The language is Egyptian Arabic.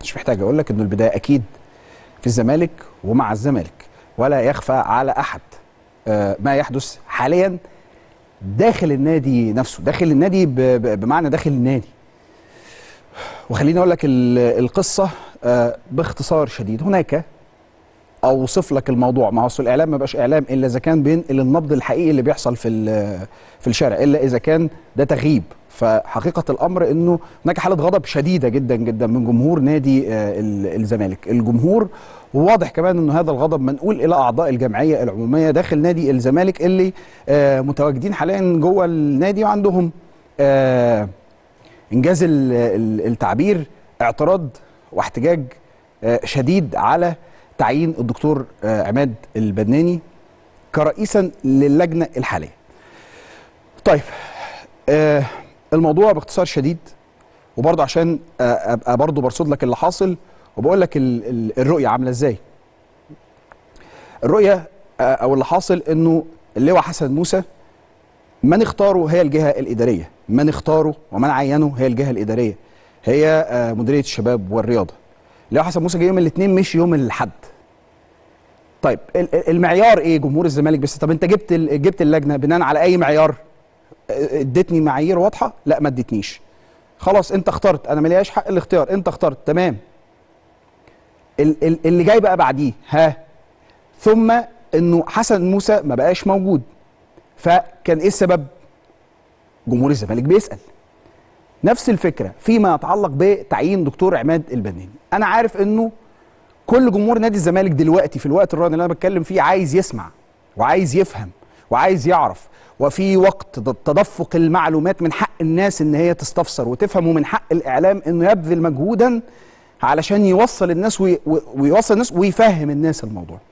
مش محتاج اقول لك انه البدايه اكيد في الزمالك ومع الزمالك ولا يخفى على احد آه، ما يحدث حاليا داخل النادي نفسه داخل النادي ب- ب- بمعنى داخل النادي وخليني اقول لك ال- القصه آه، باختصار شديد هناك اوصف لك الموضوع ما هو أصل الاعلام ما بقاش اعلام الا اذا كان بينقل النبض الحقيقي اللي بيحصل في ال- في الشارع الا اذا كان ده تغييب فحقيقه الامر انه هناك حاله غضب شديده جدا جدا من جمهور نادي آه، ال- الزمالك الجمهور وواضح كمان انه هذا الغضب منقول الى اعضاء الجمعيه العموميه داخل نادي الزمالك اللي آه، متواجدين حاليا جوه النادي وعندهم آه، انجاز ال- ال- التعبير اعتراض واحتجاج آه، شديد على تعيين الدكتور آه، عماد البناني كرئيسا للجنه الحاليه. طيب آه، الموضوع باختصار شديد وبرضه عشان آه، ابقى برضه برصد لك اللي حاصل وبقول لك ال- ال- الرؤيه عامله ازاي. الرؤيه آه، او اللي حاصل انه اللواء حسن موسى من اختاره هي الجهه الاداريه، من اختاره ومن عينه هي الجهه الاداريه. هي آه، مديريه الشباب والرياضه. اللواء حسن موسى جه يوم الاثنين مش يوم الاحد. طيب ال- ال- المعيار ايه جمهور الزمالك بس طب انت جبت ال- جبت اللجنه بناء على اي معيار؟ اه، اديتني معايير واضحه؟ لا ما اديتنيش. خلاص انت اخترت انا ماليش حق الاختيار انت اخترت تمام. ال- ال- اللي جاي بقى بعديه ها ثم انه حسن موسى ما بقاش موجود فكان ايه السبب؟ جمهور الزمالك بيسال. نفس الفكره فيما يتعلق بتعيين دكتور عماد البناني انا عارف انه كل جمهور نادي الزمالك دلوقتي في الوقت الراهن اللي انا بتكلم فيه عايز يسمع وعايز يفهم وعايز يعرف وفي وقت تدفق المعلومات من حق الناس ان هي تستفسر وتفهم ومن حق الاعلام انه يبذل مجهودا علشان يوصل الناس وي ويوصل الناس ويفهم الناس الموضوع